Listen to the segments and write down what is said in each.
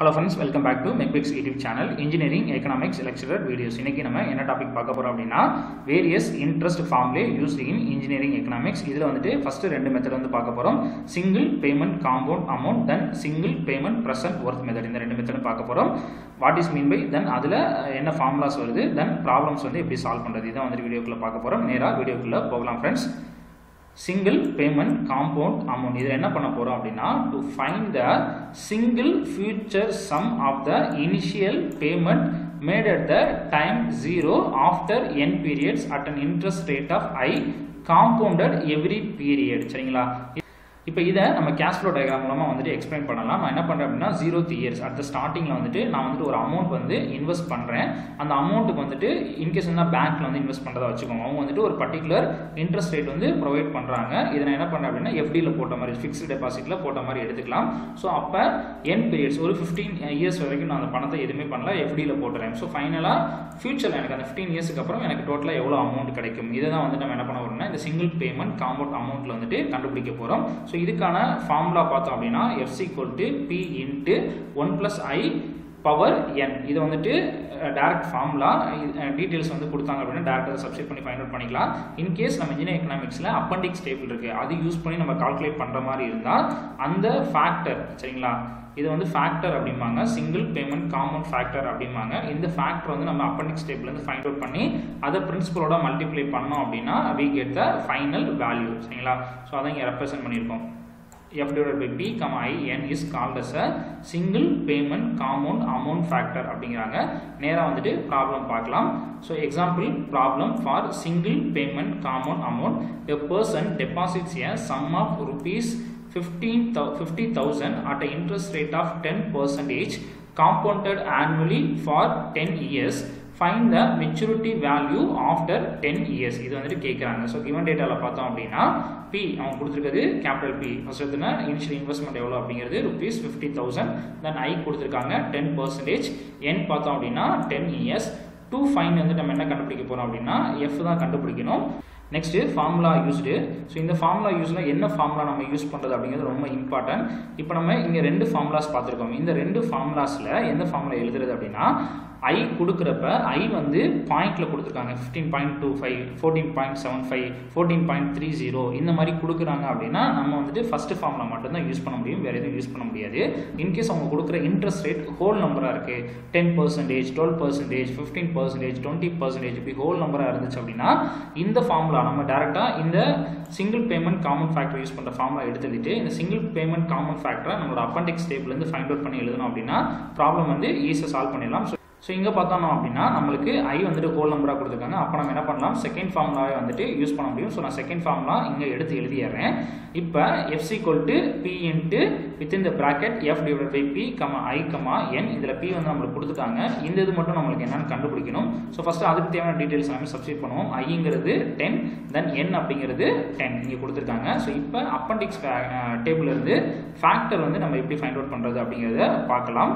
Hello friends welcome back to மெக்பிக்ஸ் YouTube channel engineering economics lecturer videos இன்னைக்கு நம்ம என்ன டாபிக் பார்க்க போறோம் அப்படின்னா various interest formulae used in engineering economics இதில் வந்துட்டு ஃபர்ஸ்ட் ரெண்டு மெத்தட் வந்து பார்க்க போறோம் single payment compound amount then single payment present worth method இந்த ரெண்டு மெத்தடும் பார்க்க போறோம் what is mean by then அதில் என்ன ஃபார்முலாஸ் வருது தென் ப்ராப்ளம்ஸ் வந்து எப்படி சால்வ் பண்ணுறது இதான் வந்து வீடியோக்குள்ள பார்க்க போறோம் நேராக வீடியோக்குள்ள போகலாம் friends single payment compound amount இதில் என்ன பண்ண போகிறோம் அப்படின்னா to find the single future sum of the initial payment made at the time zero after n periods at an interest rate of i compounded every period சரிங்களா இப்போ இதை நம்ம cash flow diagram மூலமாக வந்துட்டு எக்ஸ்பிளைன் பண்ணலாம் நான் என்ன பண்ணுறேன் அப்படின்னா ஜீரோ இயர்ஸ் அட் த ஸ்டார்டிங்கில் வந்துட்டு நான் வந்துட்டு ஒரு அமௌண்ட் வந்து இன்வெஸ்ட் பண்ணுறேன் அந்த அமௌண்ட்டுக்கு வந்துட்டு இன்கேஸ் என்ன பேங்க்கில் வந்து இன்வெஸ்ட் பண்ணுறதா வச்சுக்கோங்க அவங்க வந்துட்டு ஒரு பர்டிகுலர் இன்ட்ரெஸ்ட் ரேட் வந்து ப்ரொவைட் பண்ணுறாங்க இதை நான் என்ன பண்ணுறேன் அப்படின்னா எஃப்டியில் போட்ட மாதிரி ஃபிக்ஸ்டு டெபாசிட்டில் போட்ட மாதிரி எடுத்துக்கலாம் ஸோ அப்போ என் பீரியட்ஸ் ஒரு ஃபிஃப்டீன் இயர்ஸ் வரைக்கும் நான் அந்த பணத்தை எதுவுமே பண்ணல எஃப்டியில் போட்டுறேன் ஸோ ஃபைனலாக ஃபியூச்சரில் எனக்கு அந்த ஃபிஃப்டீன் இயர்ஸ்க்கு அப்புறம் எனக்கு டோட்டலாக எவ்வளோ அமௌண்ட் கிடைக்கும் இதை தான் வந்து நம்ம என்ன பண்ண போகிறோம்னா இந்த சிங்கிள் பேமெண்ட் காம்பவுண்ட் அமௌண்ட்டில் வந்துட்டு கண்டுபிடிக்க போகிறோம் ஸோ இதுக்கான ஃபார்முலா பார்த்தோம் அப்படின்னா FC equal to P into one plus i power n இது வந்துட்டு டேரக்ட் ஃபார்முலா டீட்டெயில்ஸ் வந்து கொடுத்தாங்க அப்படின்னா டேரக்டாக சப்ஸ்கிரைப் பண்ணி ஃபைண்ட் அவுட் பண்ணிக்கலாம் இன்கேஸ் நம்ம இன்ஜினியர் எக்கனாமிக்ஸில் அப்பண்டிக்ஸ் டேபிள் இருக்குது அது யூஸ் பண்ணி நம்ம கால்குலேட் பண்ணுற மாதிரி இருந்தால் அந்த ஃபேக்டர் சரிங்களா இது வந்து ஃபேக்டர் அப்படிம்பாங்க சிங்கிள் பேமெண்ட் காமன் ஃபேக்டர் அப்படிம்பாங்க இந்த ஃபேக்டர் வந்து நம்ம அப்பண்டிக்ஸ் டேபிள்லேருந்து ஃபைண்ட் அவுட் பண்ணி அதை பிரின்சிபலோட மல்டிப்ளை பண்ணோம் அப்படின்னா we get the final value சரிங்களா ஸோ அதை இங்கே ரெப்ரசென்ட் பண்ணியிருக்கோம் f divided by p comma i n is called as a single payment compound amount factor அப்படிங்கிறாங்க நேராக வந்துட்டு ப்ராப்ளம் பார்க்கலாம் so example problem for single payment compound amount a person deposits a sum of rupees fifteen fifty thousand at a interest rate of ten percentage compounded annually for ten years find the maturity value after ten years இது வந்துட்டு கேட்குறாங்க so given டேட்டாவில் பார்த்தோம் அப்படின்னா P அவங்க கொடுத்துருக்கிறது capital P first எடுத்துனா initial investment எவ்வளோ அப்படிங்கிறது rupees fifty thousand then i கொடுத்துருக்காங்க டென் பர்சன்டேஜ் என் பார்த்தோம் அப்படின்னா டென் இயர்ஸ் டூ ஃபைன் வந்து நம்ம என்ன கண்டுபிடிக்க போகிறோம் அப்படின்னா எஃப் தான் கண்டுபிடிக்கணும் நெக்ஸ்ட்டு ஃபார்முலா யூஸ்டு ஸோ இந்த ஃபார்முலா யூஸில் என்ன ஃபார்முலா நம்ம யூஸ் பண்ணுறது அப்படிங்கிறது ரொம்ப இம்பார்ட்டன்ட் இப்போ நம்ம இங்கே ரெண்டு ஃபார்முலாஸ் பார்த்துருக்கோம் இந்த ரெண்டு ஃபார்முலாஸில் எந்த ஃபார்முலா எழுதுறது அப்படின்னா ஐ கொடுக்குறப்ப ஐ வந்து பாயிண்ட்ல கொடுத்துருக்காங்க fifteen point two five fourteen point seven five fourteen point three zero இந்த மாதிரி கொடுக்குறாங்க அப்படின்னா நம்ம வந்துட்டு ஃபர்ஸ்ட் ஃபார்முலா மட்டும்தான் யூஸ் பண்ண முடியும் வேறு எதுவும் யூஸ் பண்ண முடியாது இன்கேஸ் அவங்க கொடுக்குற இன்ட்ரெஸ்ட் ரேட் ஹோல் நம்பராக இருக்குது ten percentage twelve percentage fifteen percentage twenty percentage இப்படி ஹோல் நம்பராக இருந்துச்சு அப்படின்னா இந்த ஃபார்முலா நம்ம டேரெக்டாக இந்த single payment common factor use பண்ணுற ஃபார்முலா எடுத்துட்டு இந்த சிங்கிள் பேமெண்ட் காமன் ஃபேக்டரை நம்மளோட அப்பண்டிக்ஸ் டேபிள்லேருந்து ஃபைண்ட் அவுட் பண்ணி எழுதணும் அப்படின்னா ப்ராப்ளம் வந்து ஈஸியாக சால்வ் பண்ணிடலாம் ஸோ ஸோ இங்கே பார்த்தோம் அப்படின்னா நம்மளுக்கு ஐ வந்துட்டு ஹோல் நம்பராக கொடுத்துருக்காங்க அப்போ நம்ம என்ன பண்ணலாம் செகண்ட் ஃபார்முலாவே வந்துட்டு யூஸ் பண்ண முடியும் ஸோ நான் செகண்ட் ஃபார்முலா இங்கே எடுத்து எழுதிடுறேன் இப்போ எஃப்சி கொல்ட்டு P into within the bracket F divide by P comma i comma n இதில் பி வந்து நம்மளுக்கு கொடுத்துட்டாங்க இந்த இது மட்டும் நம்மளுக்கு என்னன்னு கண்டுபிடிக்கணும் ஸோ ஃபஸ்ட்டு அதுக்கு தேவையான டீட்டெயில்ஸ் எல்லாமே சப்ஸ்டியூட் பண்ணுவோம் ஐங்கிறது டென் தென் என் அப்படிங்கிறது டென் இங்கே கொடுத்துருக்காங்க ஸோ இப்போ அப்பண்டிக்ஸ் டேபிள் இருந்து ஃபேக்டர் வந்து நம்ம எப்படி ஃபைண்ட் அவுட் பண்ணுறது அப்படிங்கிறத பார்க்கலாம்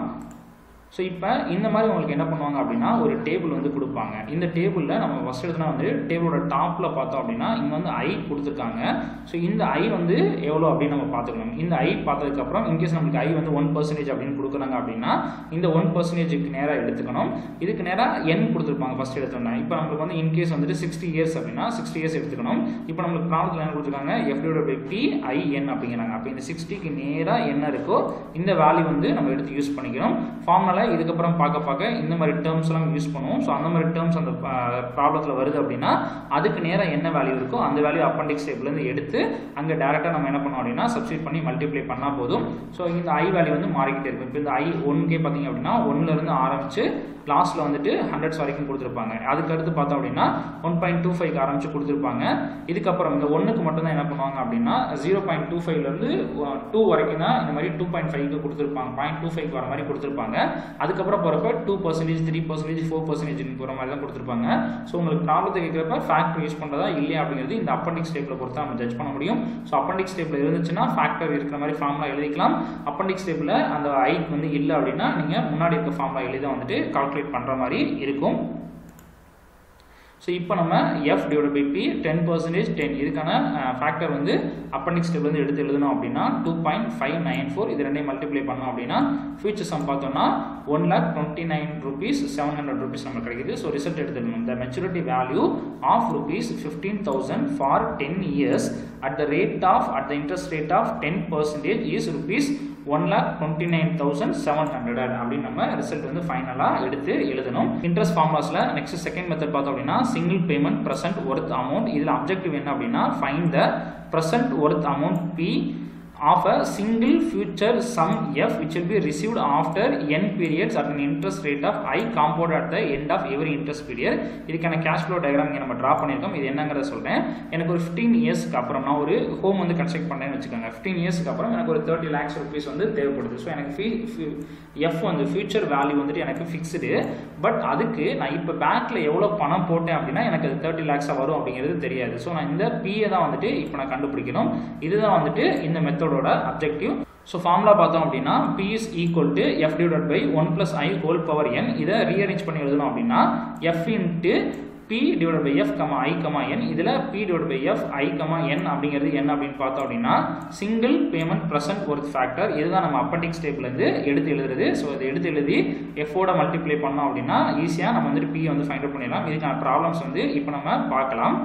ஸோ இப்போ இந்த மாதிரி உங்களுக்கு என்ன பண்ணுவாங்க அப்படின்னா ஒரு டேபிள் வந்து கொடுப்பாங்க இந்த டேபிளில் நம்ம ஃபஸ்ட் எடுத்துனா வந்து டேபிளோட டாப்பில் பார்த்தோம் அப்படின்னா இங்கே வந்து ஐ கொடுத்துருக்காங்க ஸோ இந்த ஐ வந்து எவ்வளோ அப்படின்னு நம்ம பார்த்துக்கணும் இந்த ஐ பார்த்ததுக்கப்புறம் இன்கேஸ் நம்மளுக்கு ஐ வந்து ஒன் பர்சன்டேஜ் அப்படின்னு கொடுக்குறாங்க அப்படின்னா இந்த ஒன் பர்சன்டேஜுக்கு நேராக எடுத்துக்கணும் இதுக்கு நேராக என் கொடுத்துருப்பாங்க ஃபஸ்ட் எடுத்தோம்னா இப்போ நம்மளுக்கு வந்து இன்கேஸ் வந்துட்டு சிக்ஸ்டி இயர்ஸ் அப்படின்னா சிக்ஸ்டி இயர்ஸ் எடுத்துக்கணும் இப்போ நம்மளுக்கு ப்ராப்ளத்தில் என்ன கொடுத்துருக்காங்க எஃப்டியோட பை பி ஐ என் அப்படிங்கிறாங்க அப்போ இந்த சிக்ஸ்டிக்கு நேராக என்ன இருக்கோ இந்த வேல்யூ வந்து நம்ம எடுத்து யூஸ் பண்ணிக்கணும் ஃபார்முலா இதுக்கப்புறம் பார்க்க பார்க்க இந்த மாதிரி டேர்ம்ஸ் எல்லாம் யூஸ் பண்ணுவோம் ஸோ அந்த மாதிரி டேர்ம்ஸ் அந்த ப்ராப்ளத்தில் வருது அப்படின்னா அதுக்கு நேராக என்ன வேல்யூ இருக்கோ அந்த வேல்யூ அப்பண்டிக்ஸ் டேபிள்லேருந்து எடுத்து அங்கே டேரெக்டாக நம்ம என்ன பண்ணோம் அப்படின்னா சப்ஸ்டியூட் பண்ணி மல்டிப்ளை பண்ணால் போதும் ஸோ இந்த ஐ வேல்யூ வந்து மாறிக்கிட்டே இருக்கும் இப்போ இந்த ஐ ஒன்கே பார்த்தீங்க அப்படின்னா ஒன்றுலேருந்து ஆரம்பிச்சு லாஸ்ட்டில் வந்துட்டு ஹண்ட்ரட்ஸ் வரைக்கும் கொடுத்துருப்பாங்க அதுக்கு அடுத்து பார்த்தோம் அப்படின்னா ஒன் பாயிண்ட் டூ ஃபைவ் ஆரம்பிச்சு கொடுத்துருப்பாங்க இதுக்கப்புறம் இந்த ஒன்றுக்கு மட்டும் தான் என்ன பண்ணுவாங்க அப்படின்னா ஜீரோ பாயிண்ட் டூ ஃபைவ்லேருந்து டூ வரைக்கும் தான் இந்த மாதிரி டூ பாயிண்ட் ஃபைவ்க்கு கொடுத்துருப்பாங்க பாயிண்ட் டூ ஃபைவ் வர மாதிரி கொடுத்துருப்பாங்க அதுக்கப்புறம் போகிறப்ப two percentage three percentage four percentage போகிற மாதிரி தான் கொடுத்துருப்பாங்க ஸோ உங்களுக்கு ப்ராப்ளத்தை கேட்குறப்ப ஃபேக்டர் யூஸ் பண்ணுறதா இல்லையா அப்படிங்கிறது இந்த அப்பண்டிக்ஸ் டேப்பில் பொறுத்து நம்ம ஜட்ஜ் பண்ண முடியும் ஸோ அப்பண்டிக்ஸ் டேப்பில் இருந்துச்சுன்னா ஃபேக்டர் இருக்கிற மாதிரி ஃபார்முலா எழுதிக்கலாம் அப்பண்டிக்ஸ் டேப்பில் அந்த ஐக்கு வந்து இல்லை அப்படின்னா நீங்கள் முன்னாடி இருக்க ஃபார்முலா எழுதி வந்துட்டு கால்குலேட் பண்ணுற மாதிரி இருக்கும் ஸோ இப்போ நம்ம F divide by P ten percentage ten இதுக்கான ஃபேக்டர் வந்து அப்பண்டிக் ஸ்டெப் வந்து எடுத்து எழுதணும் அப்படின்னா two point five nine four இது ரெண்டையும் மல்டிப்ளை பண்ணோம் அப்படின்னா ஃபியூச்சர் சம் பார்த்தோம்னா one lakh twenty nine rupees seven hundred rupees நமக்கு கிடைக்குது ஸோ ரிசல்ட் எடுத்துக்கணும் the maturity value of rupees fifteen thousand for ten years at the rate of at the interest rate of ten percentage is rupees one lakh twenty nine thousand seven hundred அப்படின்னு நம்ம result வந்து ஃபைனலாக எடுத்து எழுதணும் interest ஃபார்முலாஸில் next second method பார்த்தோம் அப்படின்னா single payment present worth amount இதில் அப்ஜெக்டிவ் என்ன அப்படின்னா find the present worth amount P of a single future sum f which will be received after n periods at an interest rate of i compounded at the end of every interest period இதுக்கான cash flow diagram இங்கே நம்ம draw பண்ணியிருக்கோம் இது என்னங்கிறத சொல்கிறேன் எனக்கு ஒரு fifteen இயர்ஸ்க்கு அப்புறம் நான் ஒரு ஹோம் வந்து கன்ஸ்ட்ரக்ட் பண்ணேன்னு வச்சுக்கோங்க ஃபிஃப்டீன் இயர்ஸ்க்கு அப்புறம் எனக்கு ஒரு தேர்ட்டி லேக்ஸ் ருபீஸ் வந்து தேவைப்படுது ஸோ எனக்கு ஃபீ எஃப் வந்து ஃபியூச்சர் வேல்யூ வந்துட்டு எனக்கு ஃபிக்ஸ்டு பட் அதுக்கு நான் இப்போ பேங்க்கில் எவ்வளோ பணம் போட்டேன் அப்படின்னா எனக்கு அது தேர்ட்டி லேக்ஸாக வரும் அப்படிங்கிறது தெரியாது ஸோ நான் இந்த பிஏ தான் வந்துட்டு இப்போ நான் கண்டுபிடிக்கணும் இதுதான் வந்துட்டு இந்த மெத்தடோட அப்ஜெக்டிவ் ஸோ ஃபார்முலா பார்த்தோம் அப்படின்னா P is equal to F divide by one plus i whole power n இதை ரீஅரேஞ்ச் பண்ணி எழுதணும் அப்படின்னா F into P divide by F comma i comma n இதில் P divide by F i comma n அப்படிங்கிறது என்ன அப்படின்னு பார்த்தோம் அப்படின்னா single payment present worth factor இதுதான் நம்ம அப்பண்டிக் ஸ்டேப்லேருந்து எடுத்து எழுதுறது ஸோ இதை எடுத்து எழுதி எஃபோட மல்டிப்ளை பண்ணோம் அப்படின்னா ஈஸியாக நம்ம வந்துட்டு பி வந்து ஃபைண்ட் அவுட் பண்ணிடலாம் இதுக்கான ப்ராப்ளம்ஸ் வந்து இப்போ நம்ம பார்க்கலாம்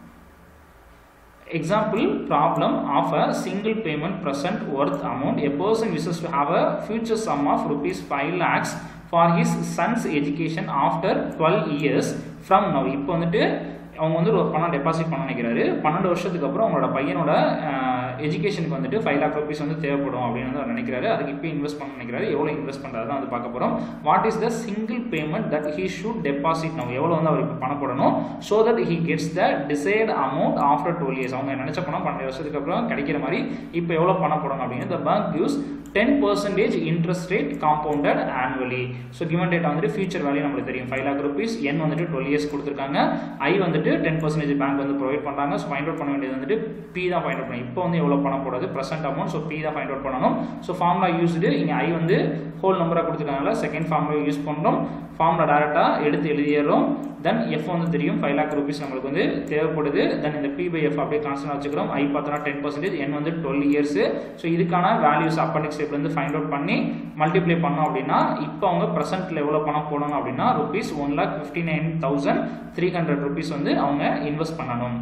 Example problem of a single payment present worth amount. A person wishes to have a future sum of rupees 5 lakhs for his son's education after 12 years from now. இப்போ வந்துட்டு அவங்க வந்து ஒரு பணம் டெபாசிட் பண்ண நினைக்கிறாரு பன்னெண்டு வருஷத்துக்கு அப்புறம் அவங்களோட பையனோட எஜுகேஷனுக்கு வந்துட்டு ஃபைவ் லேக் ருபீஸ் வந்து தேவைப்படும் அப்படின்னு வந்து அவர் நினைக்கிறாரு அதுக்கு இப்போ இன்வெஸ்ட் பண்ண நினைக்கிறாரு எவ்வளோ இன்வெஸ்ட் பண்ணுறது தான் வந்து பார்க்க போகிறோம் what is the single payment that he should deposit நம்ம எவ்வளோ வந்து அவர் இப்போ பணம் போடணும் so that he gets the decide amount after twelve years அவங்க நினச்ச பணம் பன்னெண்டு வருஷத்துக்கு அப்புறம் கிடைக்கிற மாதிரி இப்போ எவ்வளோ பணம் போடணும் அப்படின்னு the bank gives ten percentage interest rate compounded annually so given data வந்துட்டு ஃபியூச்சர் வேல்யூ நம்மளுக்கு தெரியும் ஃபைவ் லேக் ருபீஸ் என் வந்துட்டு டுவெல் இயர்ஸ் கொடுத்துருக்காங்க ஐ வந்துட்டு டென் பர்சன்டேஜ் பேங்க் வந்து ப்ரொவைட் பண்ணுறாங்க ஸோ ஃபைண்ட் அவுட் பண்ண வேண்டியது வந்துட்டு பி தான் ஃபைண்ட் அவுட் பண்ணி இப்போ வந்து எவ்வளோ பணம் போடுறது ப்ரெசென்ட் அமௌண்ட் ஸோ பி தான் ஃபைண்ட் அவுட் பண்ணணும் ஸோ ஃபார்முலா யூஸ்டு இங்கே ஐ வந்து ஹோல் நம்பராக கொடுத்துருக்காங்களா செகண்ட் ஃபார்முலா யூஸ் பண்ணுறோம் ஃபார்முலா டேரெக்டாக எடுத்து எழுதிடுறோம் தென் எஃப் வந்து தெரியும் ஃபைவ் லேக் ருபீஸ் நம்மளுக்கு வந்து தேவைப்படுது தென் இந்த பி பை எஃப் அப்படியே கான்ஸ்டன்ட் வச்சுக்கிறோம் ஐ பார்த்தோன்னா டென் பர்சன்டேஜ் என் வந்து டுவெல் இயர்ஸ் ஸோ இதுக்கான வேல்யூஸ் அப்பண்டிக் ஸ்டெப்லேருந்து ஃபைண்ட் அவுட் பண்ணி மல்டிப்ளை பண்ணோம் அப்படின்னா இப்போ அவங்க ப்ரெசென்ட்டில் எவ்வளோ பணம் போடணும் அப்படின்னா rupees one lakh fifty nine thousand three hundred rupees வந்து அவங்க இன்வெஸ்ட் பண்ணணும்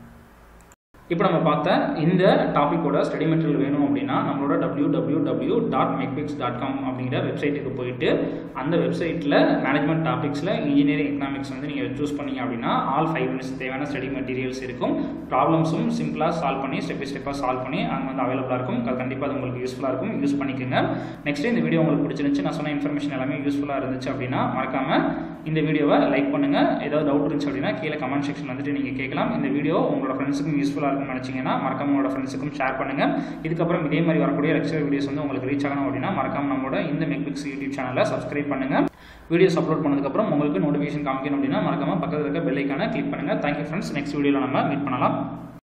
இப்போ நம்ம பார்த்த இந்த டாப்பிக்கோட ஸ்டடி மெட்டீரியல் வேணும் அப்படின்னா நம்மளோட டபிள்யூ டபிள்யூ டபிள்யூ டாட் மெக்பிக்ஸ் டாட் காம் அப்படிங்கிற வெப்சைட்டுக்கு போயிட்டு அந்த வெப்சைட்டில் மேனேஜ்மெண்ட் டாபிக்ஸில் இன்ஜினியரிங் எக்கனாமிக்ஸ் வந்து நீங்கள் சூஸ் பண்ணீங்க அப்படின்னா ஆல் ஃபைவ் மினிட்ஸ் தேவையான ஸ்டடி மெட்டீரியல்ஸ் இருக்கும் ப்ராப்ளம்ஸும் சிம்பிளாக சால்வ் பண்ணி ஸ்டெப் பை ஸ்டெப்பாக சால்வ் பண்ணி அங்கே வந்து அவைலபிளாக இருக்கும் அது கண்டிப்பாக அது உங்களுக்கு யூஸ்ஃபுல்லாக இருக்கும் யூஸ் பண்ணிக்கோங்க நெக்ஸ்ட் இந்த வீடியோ உங்களுக்கு பிடிச்சிருந்துச்சு நான் சொன்ன இன்ஃபர்மேஷன் எல்லாமே யூஸ்ஃபுல்லாக இருந்துச்சு அப்படின்னா மறக்காமல் இந்த வீடியோவை லைக் பண்ணுங்கள் ஏதாவது டவுட் இருந்துச்சு அப்படின்னா கீழே கமெண்ட் செக்ஷன் வந்துட்டு நீங்கள் கேட்கலாம் இந்த வீடியோ உங்களோட ஃப்ரெண்ட்ஸுக்கும் யூஸ்ஃபுல்லாக இருக்கும்னு நினச்சிங்கன்னா மறக்காம உங்களோட ஃப்ரெண்ட்ஸுக்கும் ஷேர் பண்ணுங்கள் இதுக்கப்புறம் இதே மாதிரி வரக்கூடிய லெக்சர் வீடியோஸ் வந்து உங்களுக்கு ரீச் ஆகணும் அப்படின்னா மறக்காம நம்மளோட இந்த மெக்பிக்ஸ் யூடியூப் சேனலை சப்ஸ்கிரைப் பண்ணுங்கள் வீடியோஸ் அப்லோட் பண்ணதுக்கப்புறம் உங்களுக்கு நோட்டிஃபிகேஷன் காமிக்கணும் அப்படின்னா மறக்காம பக்கத்தில் இருக்க பெல் ஐக்கானை கிளிக் பண்ணுங்கள் தேங்க்யூ ஃப்ரெண்ட்ஸ் நெக்ஸ்ட் வீடியோவில் நம்ம மீட் பண்ணலாம்